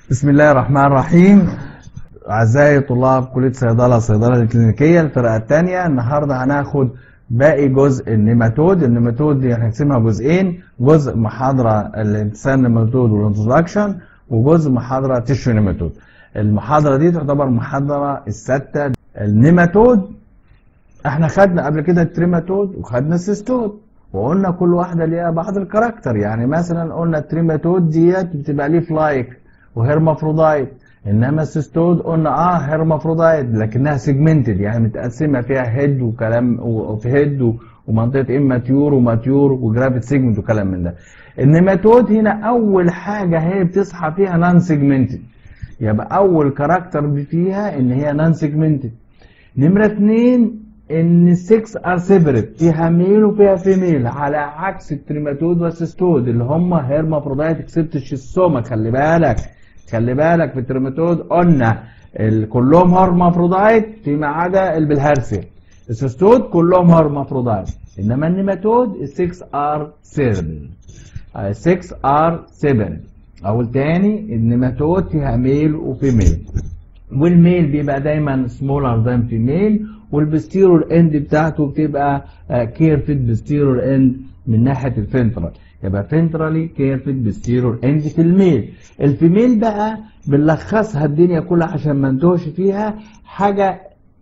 بسم الله الرحمن الرحيم أعزائي طلاب كلية صيدلة صيدلة الكلينيكية الفرقة الثانية النهاردة هناخد باقي جزء النيماتود النيماتود دي هنقسمها جزئين جزء محاضرة الانسان نيماتود والانترودكشن وجزء محاضرة تيشو نيماتود المحاضرة دي تعتبر محاضرة الستة النيماتود احنا خدنا قبل كده التريماتود وخدنا السيستود وقلنا كل واحدة ليها بعض الكاركتر يعني مثلا قلنا التريماتود ديت بتبقى ليف لايك وهيرمافرودايت انما السيستود قلنا اه هيرمافرودايت لكنها سيجمنتد يعني متقسمه فيها هيد وكلام وفي هيد ومنطقه اماتيور وماتيور وجرافيت سيجمنت وكلام من ده النيماتود هنا اول حاجه هي بتصحى فيها نان سيجمنتد يبقى اول كاركتر فيها ان هي نان سيجمنتد نمره اثنين ان السكس ار سيبريت فيها ميل وفيها فيميل على عكس التريماتود والسيستود اللي هم هيرمافرودايت اكسبت الشيستوما خلي بالك خلي بالك في التريماتود قلنا كلهم هرمافرودايت فيما عدا البلهارسيا السيستود كلهم هرمافرودايت انما النيماتود ال 6 ار 7 ال 6 ار 7 او الثاني النيماتود فيها ميل وفيميل والميل بيبقى دايما سمولر ذان فيميل والبستيرور اند بتاعته بتبقى كيرفد بستيرور اند من ناحيه الفنترال يبقى فنترالي كيرفد بستيرور اند في الميل الفيميل بقى بنلخصها الدنيا كلها عشان ما نتوهش فيها حاجه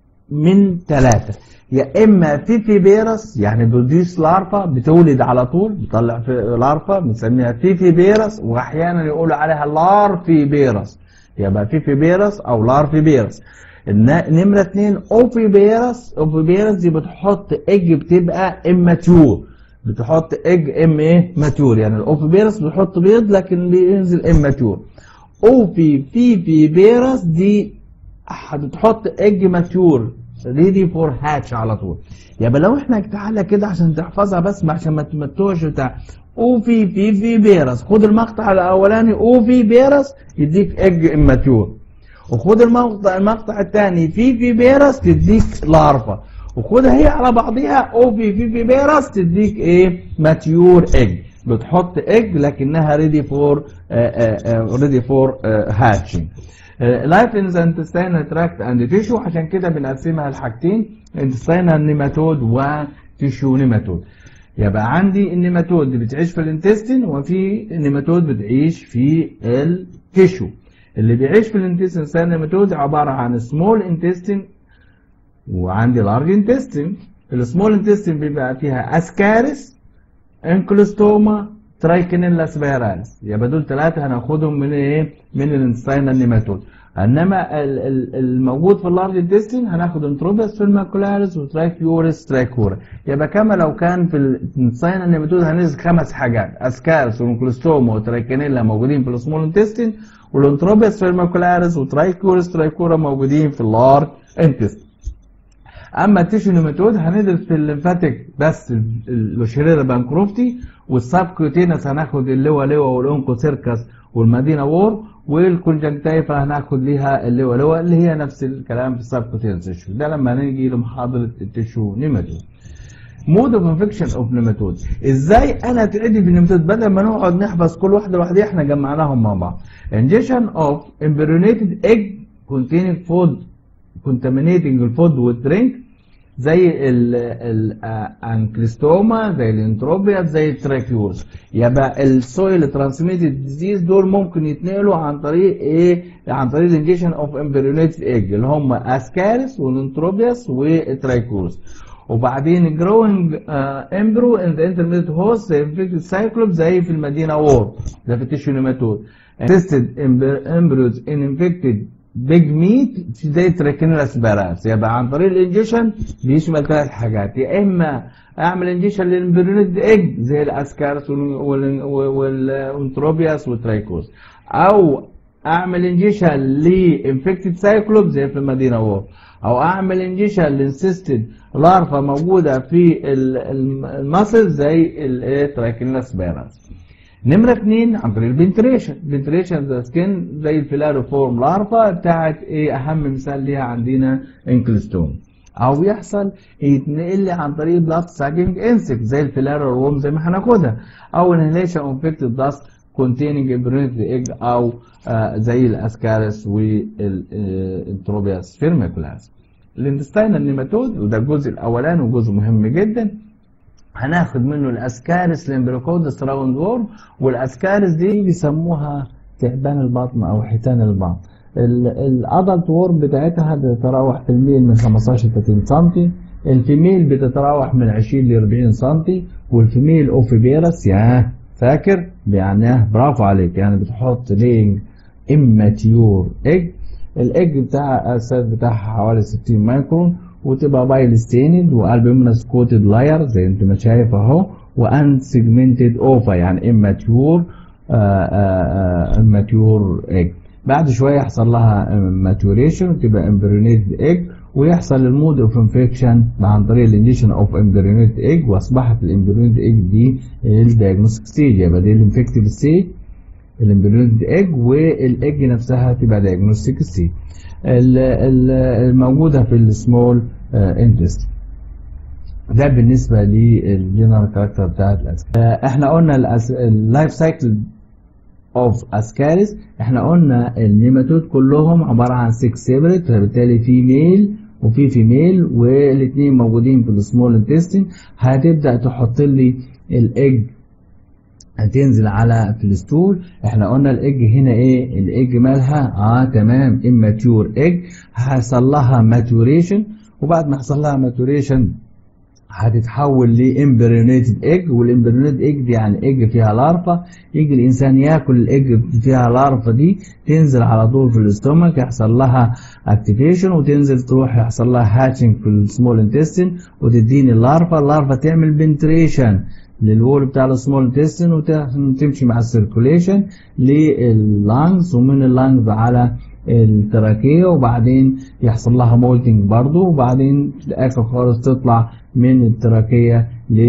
من ثلاثه يا اما فيفي بيرس يعني بروديوس لارفا بتولد على طول بتطلع في لارفا بنسميها فيفي بيرس واحيانا يقولوا عليها لارفي بيرس يبقى فيفي بيرس او لارفي بيرس نمرة اتنين اوفي بيرس اوفي بيرس دي بتحط اج بتبقى اماتيور بتحط اج ام ايه ماتيور يعني الاوفي بيرس بتحط بيض لكن بينزل اماتيور اوفي في في بيرس دي بتحط اج ماتيور ريدي فور هاتش على طول يبقى لو احنا تعالى كده عشان تحفظها بس عشان ما تمتوش بتاع اوفي في في بيرس خد المقطع الاولاني اوفي بيرس يديك اج اماتيور وخد المقطع المقطع الثاني في في بيرس تديك لارفا وخدها هي على بعضيها او في في في بيرس تديك ايه ماتيور اج بتحط اج لكنها ريدي فور ريدي فور هاتشنج لايف ان ذا انتستينال تراكت اند تيشو عشان كده بنقسمها لحاجتين انتستينال نيماتود وتيشو نيماتود يبقى عندي النيماتود بتعيش في الانتستين وفي النيماتود بتعيش في التيشو اللي بيعيش في الانتستين سيل نيماتود عباره عن سمول انتستين وعندي لارج انتستين السمول انتستين بيبقى فيها اسكارس انكلوستوما ترايكينيلا سبيرالس يبقى دول ثلاثه هناخدهم من ايه من الانتستين النيماتود انما الموجود في اللارج انتستين هناخد انتروبيس فيرماكولاريس وترايكيوريس ترايكورا يبقى كما لو كان في الانتستين النيماتود هنزل خمس حاجات اسكارس وانكلوستوما وترايكينيلا موجودين في السمول انتستين والانتروبيس فيرماكولاريس وترايكوريس ترايكورا موجودين في اللارج انتست اما التيشو نيماتود هندرس في الليمفاتيك بس الوشيريرا بانكروفتي والسبكوتينس هناخد اللوا لوا والانكو سيركس والمدينه وور والكونجنكتيفا هناخد ليها اللوا لوا اللي هي نفس الكلام في السبكوتينس تيشو ده لما نيجي لمحاضره التيشو نيماتود مود اوف انفكشن اوف نيماتود ازاي انا اتعدي في النيماتود بدل ما نقعد نحفظ كل واحده لوحدها احنا جمعناهم مع بعض ingestion of embryonated egg containing food contaminating الفود والدرينك زي الانكليستوما زي الانتروبيا زي التراكيوز يبقى السويل ترانسميتد ديزيز دول ممكن يتنقلوا عن طريق ايه عن طريق الانجيشن اوف امبريونيتد ايج اللي هم اسكارس والانتروبياس والترايكوز وبعدين جروينج امبرو ان ذا انترميديت هوست زي انفكتد سايكلوب زي في المدينه وور ده في التيشو نيماتود tested embryos in infected big meat زي تراكينولا سباراس يبقى عن طريق الانجيشن بيشمل ثلاث حاجات يا اما اعمل انجيشن للامبريونيد ايج زي الاسكارس والانتروبياس والترايكوز او اعمل انجيشن لانفكتد سايكلوب زي في المدينه وور او اعمل انجيشن لانسيستد لارفا موجوده في المسل زي التراكينولا سباراس نمرة اثنين عن طريق البنتريشن بنتريشن ذا سكين زي الفيلاروفورم لارفا بتاعت ايه اهم مثال ليها عندنا انكلستوم او يحصل يتنقل لي عن طريق بلاد ساجنج انسكت زي الفيلارا وورم زي ما هناخدها او انهيليشن انفكتد داست containing impregnated egg او آه زي الاسكارس والانتروبياس فيرميكولاس الاندستاينال نيماتود وده الجزء الاولاني وجزء مهم جدا هناخد منه الاسكارس لامبريكودس راوند وورم والاسكارس دي بيسموها تعبان البطن او حيتان البطن الادلت وورم بتاعتها بتتراوح في الميل من 15 ل 30 سم الفيميل بتتراوح من 20 ل 40 سم والفيميل اوفيبيرس ياه فاكر يعني برافو عليك يعني بتحط لينج اماتيور ايج الايج بتاع الاساس بتاعها حوالي 60 مايكرون وتبقى بايل ستيند والبيومنس كوتد لاير زي انت ما شايف اهو وان سيجمنتد اوفا يعني اماتيور اماتيور ايج بعد شويه يحصل لها ماتوريشن وتبقى امبريونيتد ايج ويحصل المود اوف انفكشن عن طريق الانديشن اوف امبريونيتد ايج واصبحت الامبريونيتد ايج دي الدايجنوستيك ستيج يبقى دي الانفكتيف ستيج الامبريونيتد ايج والايج نفسها تبقى دايجنوستيك ستيج الموجوده في السمول انتست ده بالنسبه للجنرال كاركتر بتاعت الاسكاريس احنا قلنا اللايف سايكل اوف اسكاريس احنا قلنا النيماتود كلهم عباره عن 6 سيبريت فبالتالي في ميل وفي فيميل والاثنين موجودين في السمول انتستين هتبدا تحط لي الايج هتنزل على في الستول احنا قلنا الايج هنا ايه الايج مالها اه تمام اماتيور ايج هيحصل لها ماتوريشن وبعد ما يحصل لها ماتوريشن هتتحول لامبريونيتد ايج والامبريونيتد ايج دي يعني ايج فيها لارفا يجي الانسان ياكل الايج فيها لارفا دي تنزل على طول في الاستومك يحصل لها اكتيفيشن وتنزل تروح يحصل لها هاتشنج في السمول انتستين وتديني اللارفا اللارفا تعمل بنتريشن للوول بتاع السمول انتستين وتمشي مع السيركوليشن لللانجز ومن اللانجز على التراكية وبعدين يحصل لها مولتنج برضو وبعدين في الاخر خالص تطلع من التراكية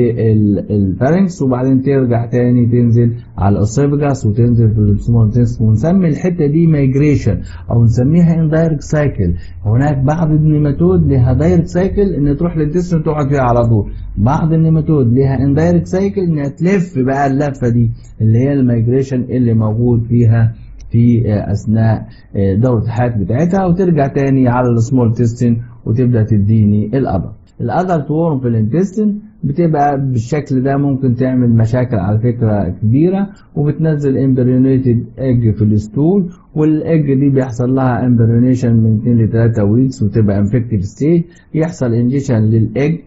للفارنكس وبعدين ترجع تاني تنزل على الاسيفجاس وتنزل في السمول انتستين ونسمي الحتة دي مايجريشن او نسميها اندايركت سايكل هناك بعض النيماتود لها دايركت سايكل ان تروح للانتستين تقعد فيها على طول بعض النيماتود ليها اندايركت سايكل انها تلف بقى اللفة دي اللي هي المايجريشن اللي موجود فيها في اثناء دورة الحياة بتاعتها وترجع تاني على السمول تيستين وتبدأ تديني الأبر الادلت وورم في الانتستين بتبقى بالشكل ده ممكن تعمل مشاكل على فكرة كبيرة وبتنزل امبريونيتد ايج في الستول والايج دي بيحصل لها امبريونيشن من 2 ل 3 ويكس وتبقى انفكتيف ستيج يحصل انجيشن للايج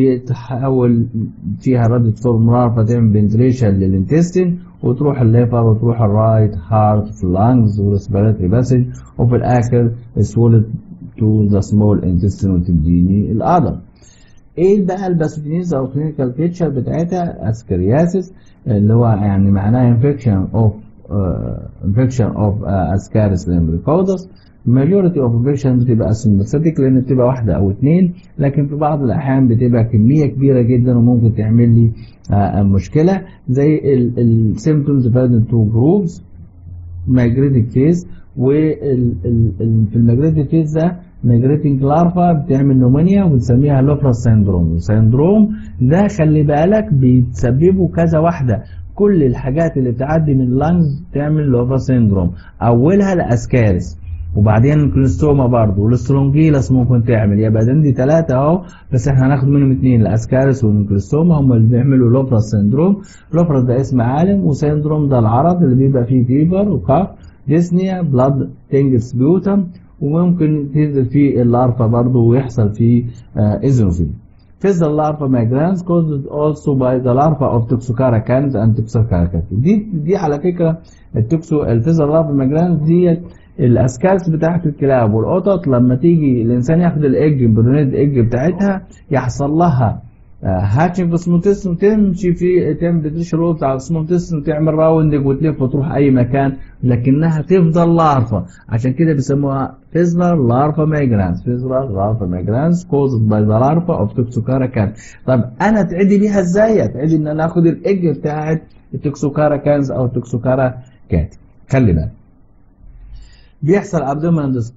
يتحول فيها ردة فورمولار فتعمل بنتريشن للانتستين وتروح الليفر وتروح الرايت هارت في اللانجز والريسبيراتوري باسج وفي الاخر سولد تو ذا سمول انتستين وتديني الادر ايه بقى الباثوجينيز او كلينيكال فيتشر بتاعتها اسكرياسيس اللي هو يعني معناها انفكشن اوف انفكشن اوف اسكاريس لامبريكودس majority of infection بتبقى sympathetic لان بتبقى واحده او اثنين لكن في بعض الاحيان بتبقى كميه كبيره جدا وممكن تعمل لي آه مشكله زي السيمبتومز فازن تو جروبز migrating phase وفي الميجريتنج فيز ده ميجريتنج لارفا بتعمل نومونيا وبنسميها لوفراس سيندروم السيندروم ده خلي بالك بيتسببه كذا واحده كل الحاجات اللي بتعدي من اللانجز تعمل لوفراس سيندروم اولها الاسكارس وبعدين الكليستوما برضه والسترونجيلاس ممكن تعمل يبقى ده دي ثلاثة اهو بس احنا هناخد منهم اثنين الاسكارس والكليستوما هم اللي بيعملوا لوفراس سيندروم لوفراس ده اسم عالم وسيندروم ده العرض اللي بيبقى فيه فيفر وكاف ديسنيا بلاد تنجس بيوتم وممكن تنزل فيه اللارفا برضه ويحصل فيه ايزوفيل Physical larva migrans caused also by the larva of Toxocara canis and Toxocara canis. دي دي على فكره التوكسو الفيزر لارفا ماجرانز ديت الاسكاس بتاعت الكلاب والقطط لما تيجي الانسان ياخد الايج البرونيد ايج بتاعتها يحصل لها هاتشنج في سموتيسم تمشي في تعمل بتريش رول بتاع السموتيسم وتعمل راوندنج وتلف وتروح اي مكان لكنها تفضل لارفا عشان كده بيسموها فيزلر لارفا مايجرانس فيزلر لارفا مايجرانس كوزد باي ذا لارفا اوف توكسوكارا كان طب انا اتعدي بيها ازاي؟ اتعدي ان انا اخد الايج بتاعت التوكسوكارا كانز او توكسوكارا كات خلي بالك بيحصل ابدومينال ديستروم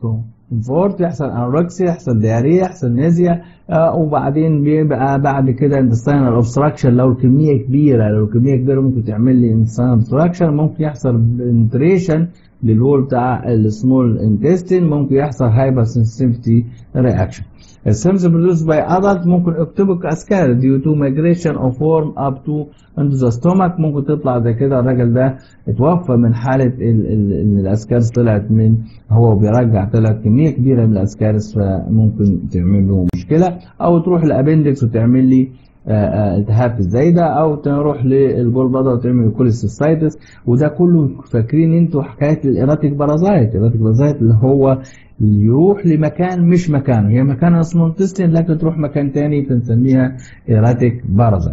كومفورت يحصل انوركسيا يحصل دياريه يحصل نيزيا آه وبعدين بيبقى بعد كده انتستينال اوبستراكشن لو الكميه كبيره لو الكميه كبيره ممكن تعمل لي انتستينال اوبستراكشن ممكن يحصل بنتريشن للوول بتاع السمول انتستين ممكن يحصل هايبر سنسيتيفيتي رياكشن السيمز produced by adult ممكن اكتبك اسكار due to migration of worm up to into the stomach ممكن تطلع زي كده الراجل ده اتوفى من حالة ان الاسكارس طلعت من هو بيرجع طلعت كمية كبيرة من الاسكارس فممكن تعمل له مشكلة او تروح الابندكس وتعمل لي التهاب في الزايده او تروح للجول بلادر وتعمل كوليسيستايتس وده كله فاكرين انتوا حكايه الايراتيك بارازايت الايراتيك بارازايت اللي هو يروح لمكان مش مكانه هي مكانها اسمه انتستين لكن تروح مكان تاني بنسميها ايراتيك بارازايت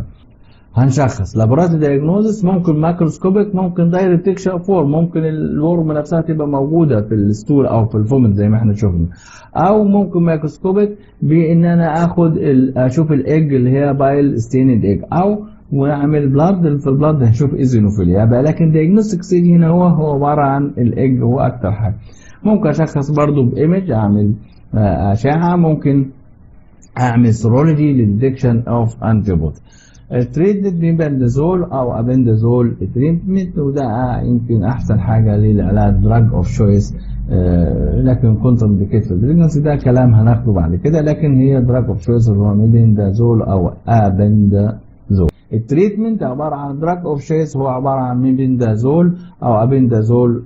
هنشخص لابوراتوري دايجنوزس ممكن ماكروسكوبيك ممكن دايركت تكشر فورم ممكن الورم نفسها تبقى موجوده في الستول او في الفومت زي ما احنا شفنا او ممكن ماكروسكوبيك بان انا اخد اشوف الايج اللي هي بايل ستيند ايج او ونعمل بلاد في البلاد هنشوف ايزينوفيليا بقى لكن دايجنوستيك ستيج هنا هو هو عباره عن الايج هو اكتر حاجه ممكن اشخص برضو بايمج اعمل اشعه ممكن اعمل سيرولوجي للديكشن اوف انتي بودي التريتمنت ببندازول او ابندازول تريتمنت وده يمكن احسن حاجه للعلاج دراج اوف شويس لكن كونتر انديكيت بريجنسي ده كلام هناخده بعد كده لكن هي دراج اوف شويس اللي هو ميبندازول او ابندازول التريتمنت عباره عن دراج اوف شويس هو عباره عن ميبندازول او ابندازول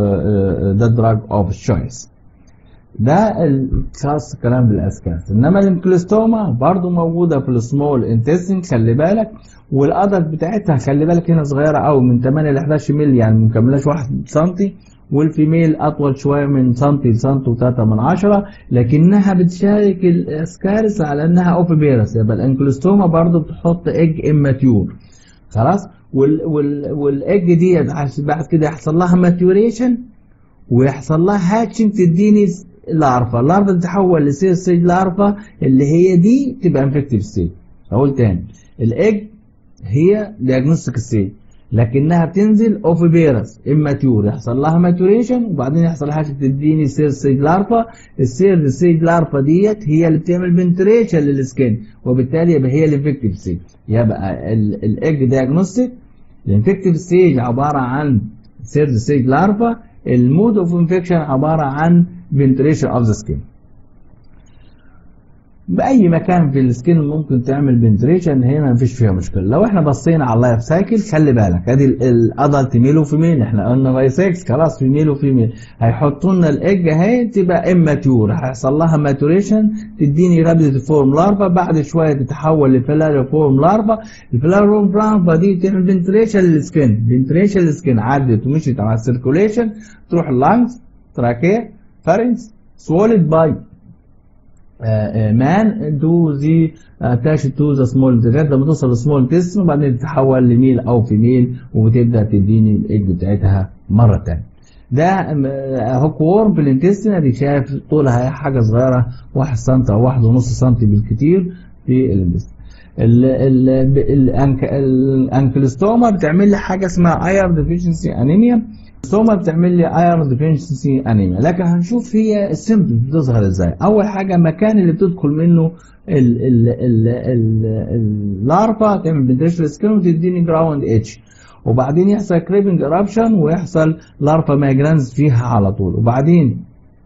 ده دراج اوف شويس ده الخاص كلام بالاسكاس انما الانكلوستوما برضو موجوده في السمول انتستين خلي بالك والادلت بتاعتها خلي بالك هنا صغيره قوي من 8 ل 11 مللي يعني ما مكملاش 1 سم والفيميل اطول شويه من سنتي لسنتي و3 من عشرة لكنها بتشارك الاسكارس على انها اوف بيرس يبقى الانكلوستوما برضو بتحط ايج اماتيور خلاص وال وال والايج دي بعد كده يحصل لها ماتيوريشن ويحصل لها هاتشنج تديني لارفا اللارفا تتحول لسيل ستيج لارفا اللي هي دي تبقى انفكتيف ستيج اقول تاني الايج هي دياجنوستيك ستيج لكنها بتنزل اوف بيرس اماتيور يحصل لها ماتوريشن وبعدين يحصل حاجه تديني سيل ستيج لارفا السيل ستيج لارفا ديت هي اللي بتعمل بنتريشن للسكين وبالتالي يبقى هي الانفكتيف ستيج يبقى الايج دياجنوستيك الانفكتيف ستيج عباره عن سيل ستيج لارفا المود اوف انفكشن عباره عن بنتريشن اوف ذا سكين باي مكان في السكين ممكن تعمل بنتريشن هنا مفيش فيها مشكله لو احنا بصينا على اللايف سايكل خلي بالك ادي الادلت ميل وفيميل احنا قلنا باي 6 خلاص في ميل وفيميل هيحطوا لنا الايج اهي تبقى اماتيور هيحصل لها ماتوريشن تديني رابيد فورم لارفا بعد شويه تتحول لفيلاري فورم لارفا الفيلاري فورم لارفا دي تعمل بنتريشن للسكين بنتريشن للسكين عدت ومشيت على السيركوليشن تروح اللانجز تراكيه فارنس swallowed by مان تو ذي اتاش تو ذا سمول لغايه لما توصل للسمول تيست وبعدين تتحول لميل او فيميل وتبدا تديني الايج بتاعتها مره ثانيه. ده هوك وورم في الانتستين ادي شايف طولها حاجه صغيره 1 سم او 1.5 سم بالكثير في الانتستين. الانكلوستوما بتعمل لي حاجه اسمها اير ديفيشنسي انيميا السوما بتعمل لي ايرون ديفيشنسي انيميا لكن هنشوف هي السيمبتومز بتظهر ازاي اول حاجه المكان اللي بتدخل منه اللارفا تعمل بنتريشن سكين وتديني جراوند اتش وبعدين يحصل كريبنج ارابشن ويحصل لارفا مايجرانز فيها على طول وبعدين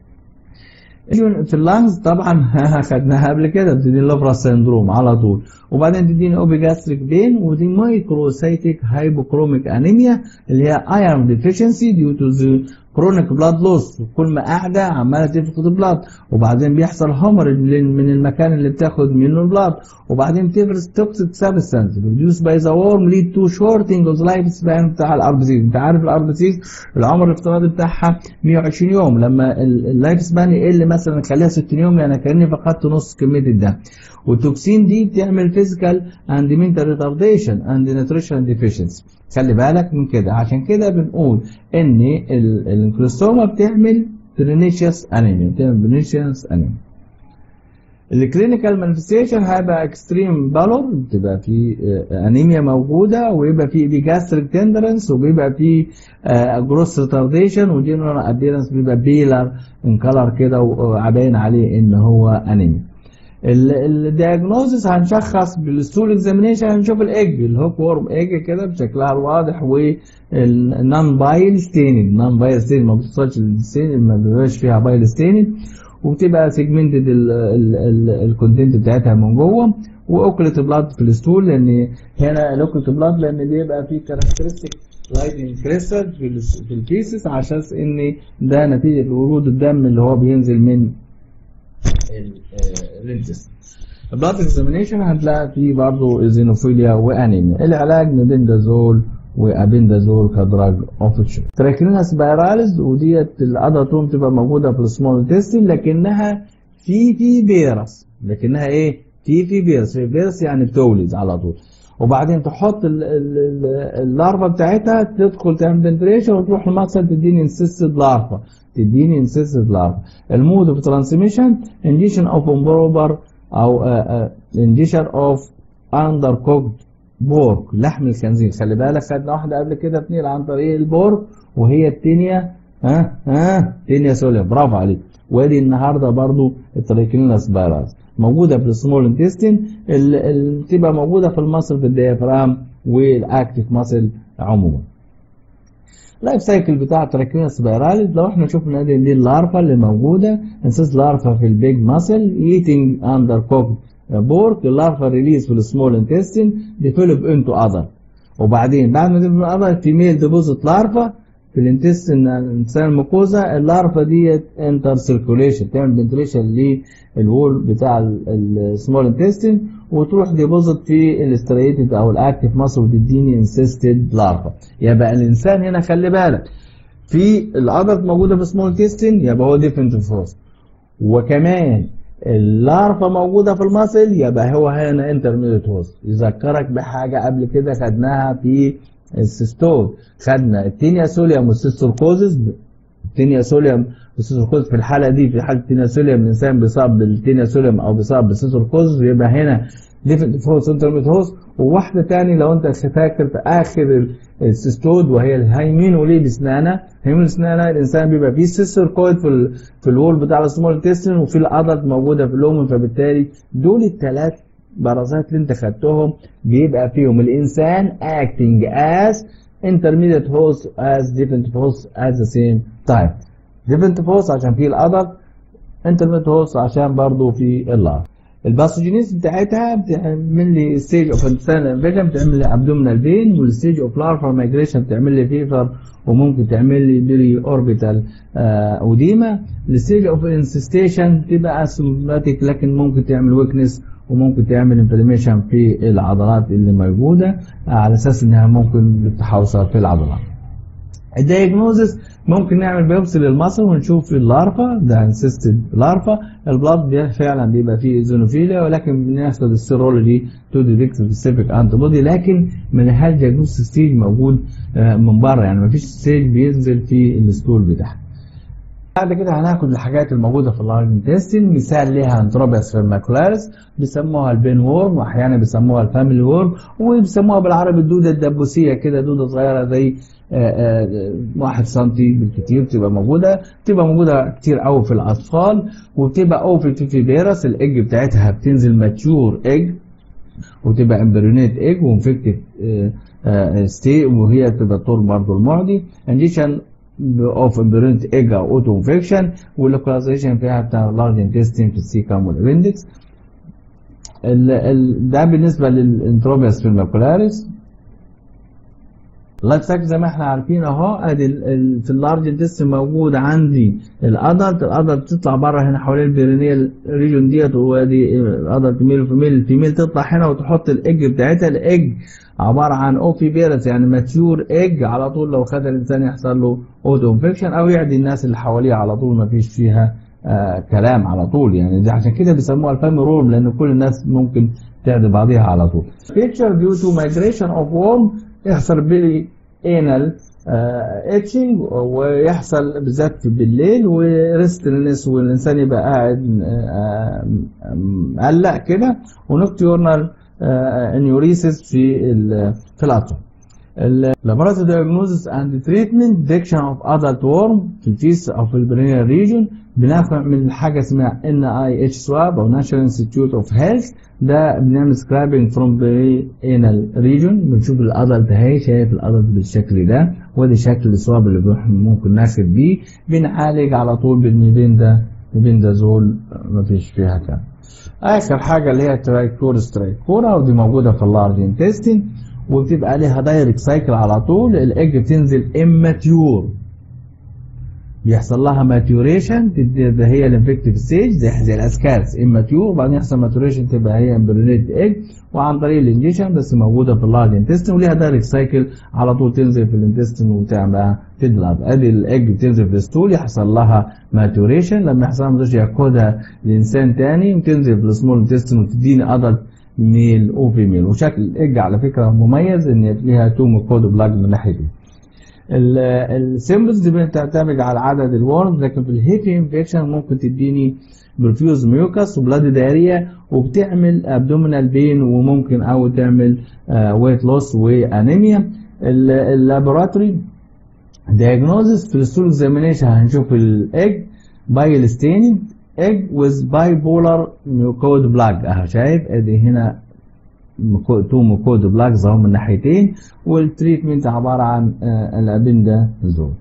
في اللانجز طبعا خدناها قبل كده بتديني لوبرا سيندروم على طول وبعدين تديني اوبيجاستريك بين ودي مايكروسايتيك هايبوكروميك انيميا اللي هي ايرون ديفيشنسي ديو تو كرونيك بلاد لوس كل ما قاعده عماله تفقد بلاد وبعدين بيحصل هومرج من المكان اللي بتاخد منه البلاد وبعدين بتفرز توكسيك سبستانس ريديوس باي ذا وورم ليد تو شورتنج اوف لايف سبان بتاع الار بي انت عارف الار بي العمر الافتراضي بتاعها 120 يوم لما اللايف سبان يقل مثلا نخليها 60 يوم يعني كاني فقدت نص كميه الدم والتوكسين دي بتعمل فيزيكال اند منتال ريتارديشن اند نيوتريشن ديفيشنسي خلي بالك من كده عشان كده بنقول ان الانكلوستوما بتعمل برينيشيوس انيميا بتعمل برينيشيوس انيميا الكلينيكال مانيفستيشن هيبقى اكستريم بالور بتبقى في انيميا موجوده ويبقى في بيجاستريك تندرنس وبيبقى في جروس ريتارديشن وجنرال ابيرنس بيبقى بيلر ان كلر كده وعباين عليه ان هو انيميا الدياجنوزس هنشخص بالستول اكزامينيشن هنشوف الايج الهوك وورم ايج كده بشكلها الواضح والنون بايل ستيننج نون بايل ستيننج ما بتوصلش للستيننج ما بيبقاش فيها بايل ستيننج وبتبقى سيجمنتد الكونتنت بتاعتها من جوه واوكلت بلاد في الستول لان هنا الاوكلت بلاد لان بيبقى فيه كاركترستيك لايتنج كريستال في في البيسز عشان ان ده نتيجه ورود الدم اللي هو بينزل من الانتست البلاد اكزامينيشن هتلاقي فيه برضه ايزينوفيليا وانيميا العلاج ميبندازول وابندازول كدراج اوف تراكينا سبايراليز وديت الاداتوم تبقى موجوده في السمول تيستين لكنها في في فيروس لكنها ايه في في فيروس في فيروس يعني بتولد على طول وبعدين تحط اللارفا بتاعتها تدخل تعمل بنتريشن وتروح المصل تديني انسيستد لارفا تديني انسيستد لارفا المود اوف ترانسميشن انجيشن اوف امبروبر او انجيشن اوف اندر كوكد بورك لحم الخنزير خلي بالك خدنا واحده قبل كده بنيل عن طريق البورك وهي التينيا ها ها تينيا سوليا برافو عليك وادي النهارده برضو التريكينولا سبايرالز موجوده في السمول انتستين اللي بتبقى موجوده في المصل في الديافرام والاكتيف ماسل عموما اللايف سايكل بتاع التراكيولا سبايراليز لو احنا شفنا دي, دي اللارفا اللي موجوده انسيس لارفا في البيج ماسل ايتنج اندر كوكد بورك اللارفا ريليز في السمول انتستين ديفلوب انتو اذر وبعدين بعد ما ديفلوب اذر فيميل ديبوزيت لارفا في الانتستين الانسان الميكوزا اللارفا ديت انتر سيركوليشن تعمل فنتريشن للوول بتاع السمول انتستين وتروح ديبوزيت في الاستريتد او الاكتيف ماسل وتديني انسيستد لارفا يبقى الانسان هنا خلي بالك في العضلات موجوده في السمول انتستين يبقى هو ديفنت فورس وكمان اللارفا موجودة في المصل يبقى هو هنا انترميديت هوست يذكرك بحاجة قبل كده خدناها في السيستول خدنا التينيا سوليوم والسيستوركوزس التينيا سوليوم والسيستوركوزس في الحالة دي في حالة التينيا سوليوم الإنسان بيصاب بالتينيا سوليوم أو بيصاب بالسيستوركوزس يبقى هنا ديفنت هوست انترميديت هوست وواحدة تاني لو أنت فاكر في آخر السيستود وهي الهايمينوليد اسنانا هايمين اسنانا الانسان بيبقى فيه سيستر كويد في ال في الوول بتاع السمول انتستين وفي العضل موجوده في اللومن فبالتالي دول الثلاث برازات اللي انت خدتهم بيبقى فيهم الانسان acting as intermediate host as different host at the same time different host عشان في العضل intermediate host عشان برضه في اللار الباثوجينيز بتاعتها بتعمل لي ستيج اوف انتستينال انفيجن بتعمل لي ابدومينال بين والستيج اوف لارفا مايجريشن بتعمل لي فيفر وممكن تعمل لي بيري اوربيتال اوديما الستيج اوف انسستيشن تبقى اسيمبتوماتيك لكن ممكن تعمل ويكنس وممكن تعمل انفلاميشن في العضلات اللي موجوده على اساس انها ممكن تحوصل في العضلات الدايجنوزس ممكن نعمل بيوبسي للمصل ونشوف اللارفا ده انسيستد لارفا البلاد فعلا بيبقى فيه ايزونوفيليا ولكن بناخد السيرولوجي تو ديتكت سبيسيفيك انتي بودي لكن من هل دايجنوز ستيج موجود من بره يعني مفيش ستيج بينزل في الستول بتاعها بعد كده هناخد الحاجات الموجودة في اللارج انتستين مثال ليها انتروبياس فيرماكولاريس بيسموها البين وورم واحيانا بيسموها الفاميلي وورم وبيسموها بالعربي الدودة الدبوسية كده دودة صغيرة زي آآ آآ واحد سنتي بالكتير بتبقى موجودة بتبقى موجودة كتير قوي في الأطفال وبتبقى أوفي في فيروس الإج بتاعتها بتنزل ماتيور إج وتبقى امبريونيت إج وانفكتد ستي وهي بتبقى طول برضه المعدي انجيشن اوف امبريونيت إج أو أوتو انفكشن واللوكاليزيشن فيها بتاع اللارج انتستين في السيكام والابندكس ده بالنسبة للانتروبياس فيرماكولاريس اللايف سايكل زي ما احنا عارفين اهو ادي في اللارج انتست موجود عندي الادلت الادلت بتطلع بره هنا حوالين البيرينيال ريجون ديت وادي الادلت ميل وفيميل الفيميل تطلع هنا وتحط الايج بتاعتها الايج عباره عن اوفي بيرس يعني ماتيور ايج على طول لو خد الانسان يحصل له اوتو انفكشن او يعدي الناس اللي حواليه على طول ما فيش فيها آه كلام على طول يعني دي عشان كده بيسموها الفامي روم لان كل الناس ممكن تعدي بعضيها على طول. فيتشر ديو تو مايجريشن اوف وورم يحصل بيلي انال اتشنج ويحصل بالذات بالليل وريستلنس والانسان يبقى قاعد آه، مقلق كده ونكتيورنال انيوريسيس في ال- في الاطفال. laboratory diagnosis and treatment detection of adult worm في الفيس او في البرينيال ريجون بنفع من حاجه اسمها ان اي اتش سواب او ناشونال انستيتيوت اوف هيلث ده بنعمل سكرابنج فروم برينال ريجون بنشوف الادلت اهي شايف الادلت بالشكل ده وادي شكل السواب اللي بنروح ممكن ناخد بيه بنعالج على طول بالميبندا ميبندازول مفيش فيها كلام اخر حاجه اللي هي ترايكور سترايكورا ودي موجوده في اللارج انتستين وبتبقى ليها دايركت سايكل على طول الايج بتنزل اماتيور بيحصل لها ماتيوريشن ده هي الانفكتيف ستيج زي زي الاسكارس اماتيور وبعدين يحصل ماتيوريشن تبقى هي امبريونيت ايج وعن طريق الانجيشن بس موجوده في اللارج انتستين وليها دايركت سايكل على طول تنزل في الانتستين وتعمل تدلع ادي الايج بتنزل في الستول يحصل لها ماتيوريشن لما يحصل لها ماتيوريشن ياخدها لانسان تاني وتنزل في السمول انتستين وتديني ادلت ميل او فيميل وشكل الايج على فكره مميز ان ليها تو ميكود بلاج من ناحيه دي السيمبلز دي بتعتمد على عدد الورمز لكن في الهيفي انفكشن ممكن تديني برفيوز ميوكس وبلاد داريا وبتعمل ابدومينال بين وممكن او تعمل ويت لوس وانيميا اللابوراتوري دايجنوزس في الستول اكزامينيشن هنشوف الايج بايل ستيننج ايج ويز باي بولار ميوكود بلاج اهو شايف ادي هنا تو ميكود بلاجز اهو من ناحيتين والتريتمنت عباره عن الابندا زون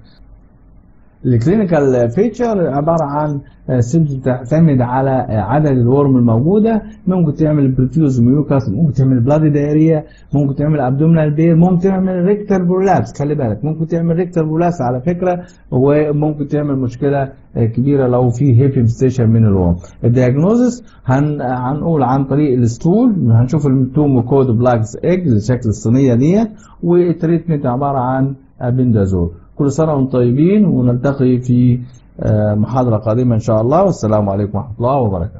الكلينيكال فيتشر عباره عن سيمتوم تعتمد على عدد الورم الموجوده ممكن تعمل بريفيوز ميوكاس ممكن تعمل بلادي دايريا ممكن تعمل ابدومينال بير ممكن تعمل ريكتر برولابس خلي بالك ممكن تعمل ريكتر برولابس على فكره وممكن تعمل مشكله كبيره لو في هيب انفستيشن من الورم الدياجنوزس هن... هنقول عن طريق الستول هنشوف التو ميكود بلاكس ايج الشكل الصينيه ديت والتريتمنت عباره عن ابندازول كل سنه وانتم طيبين ونلتقي في محاضره قادمه ان شاء الله والسلام عليكم ورحمه الله وبركاته